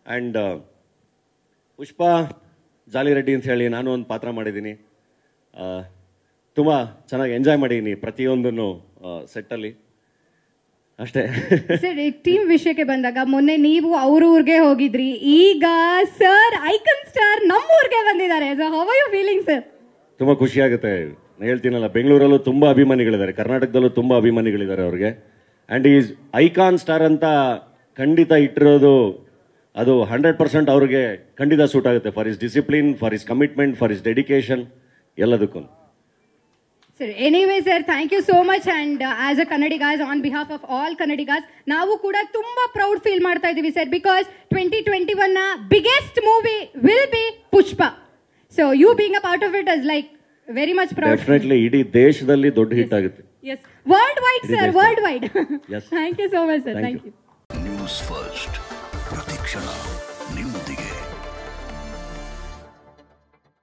And ಪುಷ್ಪ ಜಾಲಿ ರೆಡ್ಡಿ ಅಂತ ಹೇಳಿ ನಾನು ಒಂದು ಪಾತ್ರ ಮಾಡಿದ್ದೀನಿ ತುಂಬ ಚೆನ್ನಾಗಿ ಎಂಜಾಯ್ ಮಾಡಿದ್ದೀನಿ ಪ್ರತಿಯೊಂದನ್ನು ಸೆಟ್ಟಲ್ಲಿ ಅಷ್ಟೇ ಸರ್ ಟೀಮ್ ವಿಷಯಕ್ಕೆ ಬಂದಾಗ ಮೊನ್ನೆ ನೀವು ಅವ್ರ ಊರಿಗೆ ಹೋಗಿದ್ರಿ ಈಗ ಸರ್ ಐಕನ್ ಸ್ಟಾರ್ ನಮ್ಮ ಊರಿಗೆ ಬಂದಿದ್ದಾರೆ so how are you feeling sir ತುಂಬ ಖುಷಿಯಾಗುತ್ತೆ ನಾನು ಹೇಳ್ತೀನಲ್ಲ ಬೆಂಗಳೂರಲ್ಲೂ ತುಂಬ ಅಭಿಮಾನಿಗಳಿದ್ದಾರೆ ಕರ್ನಾಟಕದಲ್ಲೂ ತುಂಬ ಅಭಿಮಾನಿಗಳಿದ್ದಾರೆ ಅವ್ರಿಗೆ ಆ್ಯಂಡ್ ಈಸ್ ಐಕಾನ್ ಸ್ಟಾರ್ ಅಂತ ಖಂಡಿತ ಇಟ್ಟಿರೋದು ಅದು ಹಂಡ್ರೆಡ್ ಪರ್ಸೆಂಟ್ ಅವ್ರಿಗೆ ಖಂಡಿತ ಸೂಟ್ ಆಗುತ್ತೆ for his discipline for his commitment for his dedication ಎಲ್ಲದಕ್ಕೂ sir anyway sir thank you so much and as a Kannadigas on behalf of all Kannadigas ನಾವು ಕೂಡ ತುಂಬಾ ಪ್ರೌಡ್ ಫೀಲ್ ಮಾಡ್ತಾ ಇದೀವಿ sir because twenty twenty one ನ biggest movie will be Pushpa so you being a part of it is like very much proud definitely ಇಡೀ ದೇಶದಲ್ಲಿ ದೊಡ್ಡ hit ಆಗುತ್ತೆ yes worldwide sir world worldwide Yes. Thank you so much sir Thank thank you. You news first ಪ್ರತಿಕ್ಷಣ ನಿಮ್ಮೊಂದಿಗೆ